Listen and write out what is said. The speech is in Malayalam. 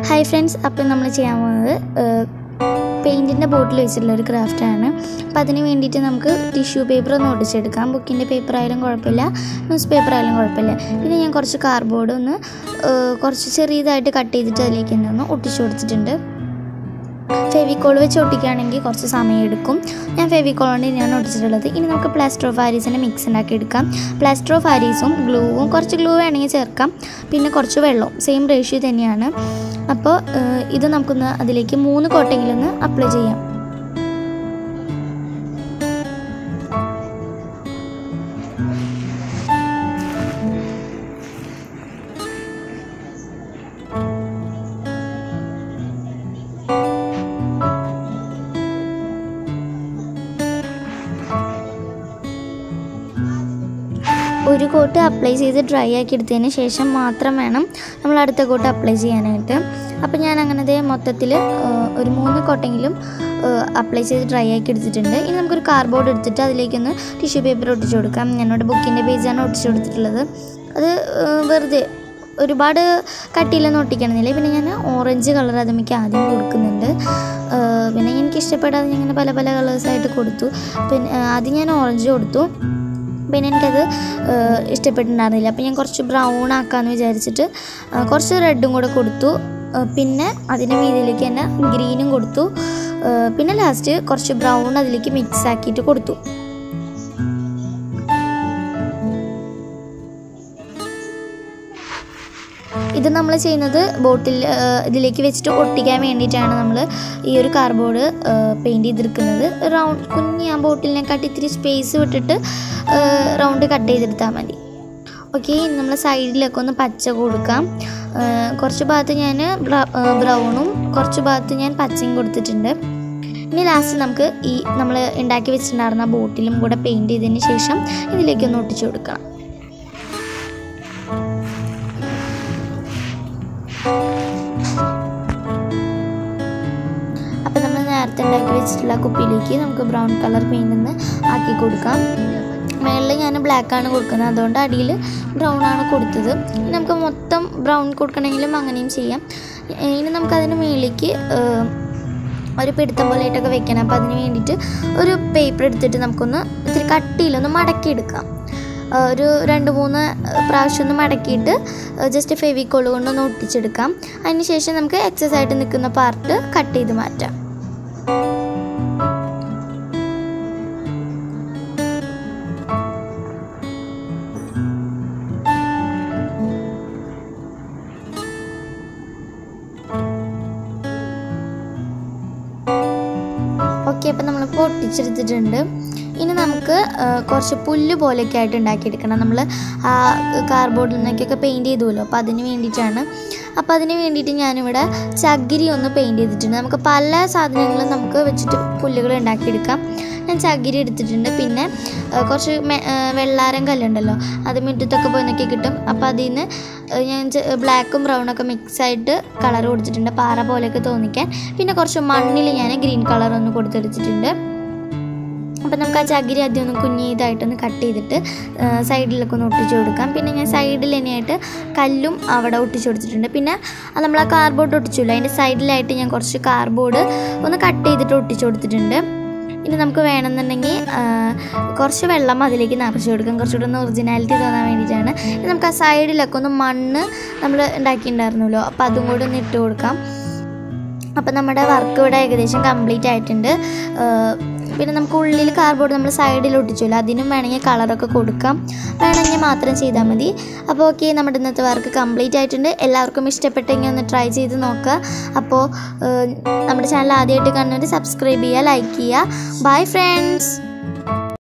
ഹായ് ഫ്രണ്ട്സ് അപ്പം നമ്മൾ ചെയ്യാൻ പോകുന്നത് പെയിൻറ്റിൻ്റെ ബോട്ടിൽ വെച്ചിട്ടുള്ള ഒരു ക്രാഫ്റ്റാണ് അപ്പം അതിന് വേണ്ടിയിട്ട് നമുക്ക് ടിഷ്യൂ പേപ്പർ ഒന്ന് ഒട്ടിച്ചെടുക്കാം ബുക്കിൻ്റെ പേപ്പർ ആയാലും കുഴപ്പമില്ല ന്യൂസ് പേപ്പർ ആയാലും കുഴപ്പമില്ല പിന്നെ ഞാൻ കുറച്ച് കാർഡ്ബോർഡ് ഒന്ന് ഏഹ്, കുറച്ച് ചെറിയതായിട്ട് കട്ട് ചെയ്തിട്ട് അതിലേക്ക് ഒന്ന് ഒട്ടിച്ചു കൊടുത്തിട്ടുണ്ട് ഫെവിക്കോൾ വെച്ച് ഒട്ടിക്കുകയാണെങ്കിൽ കുറച്ച് സമയം എടുക്കും ഞാൻ ഫെവിക്കോൾ കൊണ്ട് തന്നെയാണ് ഒട്ടിച്ചിട്ടുള്ളത് ഇനി നമുക്ക് പ്ലാസ്റ്റർ ഓഫ് ആരീസിൻ്റെ മിക്സ് ഉണ്ടാക്കി എടുക്കാം പ്ലാസ്റ്റർ ഓഫ് ആരീസും ഗ്ലൂവും കുറച്ച് ഗ്ലൂ വേണമെങ്കിൽ ചേർക്കാം പിന്നെ കുറച്ച് വെള്ളവും സെയിം റേഷ്യോ തന്നെയാണ് അപ്പോൾ ഏഹ്, ഇത് നമുക്കൊന്ന് അതിലേക്ക് മൂന്ന് കോട്ടെങ്കിലൊന്ന് അപ്ലൈ ചെയ്യാം ഒരു കോട്ട് അപ്ലൈ ചെയ്ത് ഡ്രൈ ആക്കി എടുത്തതിന് ശേഷം മാത്രം വേണം നമ്മൾ അടുത്ത കോട്ട് അപ്ലൈ ചെയ്യാനായിട്ട് അപ്പോൾ ഞാൻ അങ്ങനത്തെ മൊത്തത്തിൽ ഒരു മൂന്ന് കോട്ടെങ്കിലും അപ്ലൈ ചെയ്ത് ഡ്രൈ ആക്കി എടുത്തിട്ടുണ്ട് ഇനി നമുക്കൊരു കാർഡ്ബോർഡ് എടുത്തിട്ട് അതിലേക്കൊന്ന് ടിഷ്യൂ പേപ്പർ ഒട്ടിച്ചു കൊടുക്കാം ഞാനോട് ബുക്കിൻ്റെ പേജാണ് ഒട്ടിച്ചു കൊടുത്തിട്ടുള്ളത് അത് ഏഹ്, വെറുതെ ഒരുപാട് കട്ടിയിലൊന്നും ഒട്ടിക്കണമെന്നില്ല പിന്നെ ഞാൻ ഓറഞ്ച് കളർ അതുമിക്ക് ആദ്യം കൊടുക്കുന്നുണ്ട് ഏഹ്, പിന്നെ എനിക്ക് ഇഷ്ടപ്പെടാതെ ഞാൻ ഇങ്ങനെ പല പല കളേഴ്സായിട്ട് കൊടുത്തു പിന്നെ ഏഹ്, ആദ്യം ഞാൻ ഓറഞ്ച് കൊടുത്തു പിന്നെ എനിക്കത് ഏഹ്, ഇഷ്ടപ്പെട്ടിട്ടുണ്ടായിരുന്നില്ല അപ്പോൾ ഞാൻ കുറച്ച് ബ്രൗൺ ആക്കാമെന്ന് വിചാരിച്ചിട്ട് ആ, കുറച്ച് റെഡും കൂടെ കൊടുത്തു ഏഹ്, പിന്നെ അതിൻ്റെ മീതിലേക്ക് തന്നെ ഗ്രീനും കൊടുത്തു ഏഹ്, പിന്നെ ലാസ്റ്റ് കുറച്ച് ബ്രൗൺ അതിലേക്ക് മിക്സ് ആക്കിയിട്ട് കൊടുത്തു ഇത് നമ്മൾ ചെയ്യുന്നത് ബോട്ടിൽ ഇതിലേക്ക് വെച്ചിട്ട് ഒട്ടിക്കാൻ വേണ്ടിയിട്ടാണ് നമ്മൾ ഈ ഒരു കാർഡ്ബോർഡ് പെയിൻറ് ചെയ്തെടുക്കുന്നത് റൗണ്ട് കുഞ്ഞി ആ ബോട്ടിലിനെക്കാട്ടി ഇത്തിരി സ്പേസ് വിട്ടിട്ട് റൗണ്ട് കട്ട് ചെയ്തെടുത്താൽ മതി ഓക്കെ നമ്മൾ സൈഡിലൊക്കെ ഒന്ന് പച്ച കൊടുക്കാം ആ, കുറച്ച് ഭാഗത്ത് ഞാൻ ബ്രൗണും കുറച്ച് ഭാഗത്ത് ഞാൻ പച്ചയും കൊടുത്തിട്ടുണ്ട് ഇനി ലാസ്റ്റ് നമുക്ക് ഈ നമ്മൾ ഉണ്ടാക്കി വെച്ചിട്ടുണ്ടായിരുന്ന ബോട്ടിലും കൂടെ പെയിൻറ് ചെയ്തതിന് ശേഷം ഇതിലേക്കൊന്ന് ഒട്ടിച്ചു കൊടുക്കണം അപ്പോൾ നമ്മൾ നേരത്തെ ഉണ്ടാക്കി വെച്ചിട്ടുള്ള കുപ്പിയിലേക്ക് നമുക്ക് ബ്രൗൺ കളർ പെയിൻ്റ് ഒന്ന് ആക്കി കൊടുക്കാം മേളിൽ ഞാൻ ബ്ലാക്ക് ആണ് കൊടുക്കുന്നത് അതുകൊണ്ട് അടിയിൽ ബ്രൗൺ ആണ് കൊടുത്തത് ഇനി നമുക്ക് മൊത്തം ബ്രൗൺ കൊടുക്കണമെങ്കിലും അങ്ങനെയും ചെയ്യാം ഇനി നമുക്കതിന് മേളിലേക്ക് ഏഹ്, ഒരു പിടുത്തം പോലെയായിട്ടൊക്കെ വെക്കണം അപ്പോൾ അതിന് വേണ്ടിയിട്ട് ഒരു പേപ്പർ എടുത്തിട്ട് നമുക്കൊന്ന് ഇത്തിരി കട്ടിയിലൊന്ന് മടക്കിയെടുക്കാം ആ, ഒരു രണ്ട് മൂന്ന് പ്രാവശ്യം ഒന്ന് മടക്കിയിട്ട് ജസ്റ്റ് ഫെവിക്കോൾ കൊണ്ടൊന്ന് ഒട്ടിച്ചെടുക്കാം അതിന് ശേഷം നമുക്ക് എക്സസ് ആയിട്ട് നിൽക്കുന്ന പാർട്ട് കട്ട് ചെയ്ത് മാറ്റാം ഓക്കെ അപ്പം നമ്മൾ പൊട്ടിച്ചെടുത്തിട്ടുണ്ട് ഇനി നമുക്ക് ആ, കുറച്ച് പുല്ല് പോലെയൊക്കെ ആയിട്ട് ഉണ്ടാക്കിയെടുക്കണം നമ്മൾ ആ കാർഡ്ബോർഡിൽ നിന്നൊക്കെ പെയിൻറ് ചെയ്തുമല്ലോ അപ്പോൾ അതിന് വേണ്ടിയിട്ടാണ് അപ്പോൾ അതിന് വേണ്ടിയിട്ട് ഞാനിവിടെ ചകിരി ഒന്ന് പെയിൻറ് ചെയ്തിട്ടുണ്ട് നമുക്ക് പല സാധനങ്ങളും നമുക്ക് വെച്ചിട്ട് പുല്ലുകൾ ഉണ്ടാക്കിയെടുക്കാം ഞാൻ ചകിരി എടുത്തിട്ടുണ്ട് പിന്നെ ആ, കുറച്ച് മെ- ആ, വെള്ളാരം കല്ലുണ്ടല്ലോ അത് മുറ്റത്തൊക്കെ പോയി നോക്കി കിട്ടും അപ്പോൾ അതിൽ നിന്ന് ഞാൻ ബ്ലാക്കും ബ്രൗണൊക്കെ മിക്സ് ആയിട്ട് കളർ കൊടുത്തിട്ടുണ്ട് പാറ പോലെയൊക്കെ തോന്നിക്കാൻ പിന്നെ കുറച്ച് മണ്ണിൽ ഞാൻ ഗ്രീൻ കളർ ഒന്ന് കൊടുത്തെടുത്തിട്ടുണ്ട് അപ്പം നമുക്ക് ആ ചകിരി ആദ്യം ഒന്ന് കുഞ്ഞിതായിട്ടൊന്ന് കട്ട് ചെയ്തിട്ട് ആ, സൈഡിലൊക്കെ ഒന്ന് ഒട്ടിച്ചു കൊടുക്കാം പിന്നെ ഞാൻ സൈഡിൽ തന്നെയായിട്ട് കല്ലും അവിടെ ഒട്ടിച്ചു കൊടുത്തിട്ടുണ്ട് പിന്നെ അത് നമ്മൾ ആ കാർഡ്ബോർഡ് ഒട്ടിച്ചില്ല അതിൻ്റെ സൈഡിലായിട്ട് ഞാൻ കുറച്ച് കാർഡ്ബോർഡ് ഒന്ന് കട്ട് ചെയ്തിട്ട് ഒട്ടിച്ചു കൊടുത്തിട്ടുണ്ട് ഇനി നമുക്ക് വേണമെന്നുണ്ടെങ്കിൽ ആ, കുറച്ച് വെള്ളം അതിലേക്ക് നിറച്ച് കൊടുക്കാം കുറച്ചുകൂടെ ഒന്ന് ഒറിജിനാലിറ്റി തോന്നാൻ വേണ്ടിയിട്ടാണ് ഇനി നമുക്ക് ആ സൈഡിലൊക്കെ ഒന്ന് മണ്ണ് നമ്മൾ ഉണ്ടാക്കിയിട്ടുണ്ടായിരുന്നല്ലോ അപ്പോൾ അതും കൂടെ ഒന്ന് ഇട്ട് കൊടുക്കാം അപ്പം നമ്മുടെ വർക്ക് ഇവിടെ ഏകദേശം കംപ്ലീറ്റ് ആയിട്ടുണ്ട് ഏഹ് പിന്നെ നമുക്ക് ഉള്ളിൽ കാർഡ്ബോർഡ് നമ്മൾ സൈഡിൽ ഒട്ടിച്ചല്ലോ അതിനും വേണമെങ്കിൽ കളറൊക്കെ കൊടുക്കാം വേണമെങ്കിൽ മാത്രം ചെയ്താൽ മതി അപ്പോൾ ഓക്കെ നമ്മുടെ ഇന്നത്തെ വർക്ക് കംപ്ലീറ്റ് ആയിട്ടുണ്ട് എല്ലാവർക്കും ഇഷ്ടപ്പെട്ടെങ്കിൽ ഒന്ന് ട്രൈ ചെയ്ത് നോക്കുക അപ്പോൾ ഏഹ് നമ്മുടെ ചാനൽ ആദ്യമായിട്ട് കാണുന്നവർ സബ്സ്ക്രൈബ് ചെയ്യുക ലൈക്ക് ചെയ്യുക ബൈ ഫ്രണ്ട്സ്